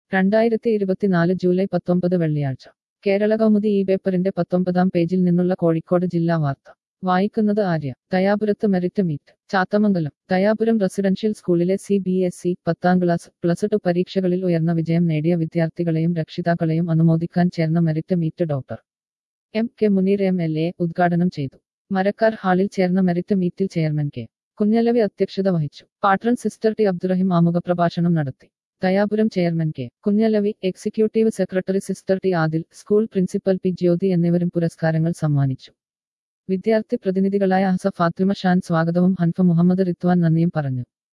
രണ്ടായിരത്തി ഇരുപത്തിനാല് ജൂലൈ പത്തൊമ്പത് വെള്ളിയാഴ്ച കേരള കൗമുദി ഈ പേപ്പറിന്റെ പത്തൊമ്പതാം പേജിൽ നിന്നുള്ള കോഴിക്കോട് ജില്ലാ വാർത്ത വായിക്കുന്നത് ആര്യ ദയാപുരത്ത് merit meet Chathamangalam Dayapuram residential സ്കൂളിലെ സി ബി എസ് ഇ പത്താം ക്ലാസ് പ്ലസ് ടു പരീക്ഷകളിൽ ഉയർന്ന വിജയം നേടിയ വിദ്യാർത്ഥികളെയും രക്ഷിതാക്കളെയും അനുമോദിക്കാൻ ചേർന്ന merit meet doctor M K Muneer M L A ഉദ്ഘാടനം ചെയ്തു മരക്കാർ ഹാളിൽ ചേർന്ന മെറിറ്റ് മീറ്റിൽ ചെയർമാൻ കെ കുഞ്ഞലവി അധ്യക്ഷത വഹിച്ചു പാട്രൺ സിസ്റ്റർ ടി അബ്ദുറഹിം ആമുഖ പ്രഭാഷണം നടത്തി Dayapuram chairman K Kunhalavi executive secretary sister T Adil school principal P Jyothi എന്നിവരും പുരസ്കാരങ്ങൾ സമ്മാനിച്ചു വിദ്യാർത്ഥി പ്രതിനിധികളായ ഹസ ഫാത്തിമ ഷാൻ സ്വാഗതവും ഹൻഫ മുഹമ്മദ് റിത്വാൻ നന്ദിയും പറഞ്ഞു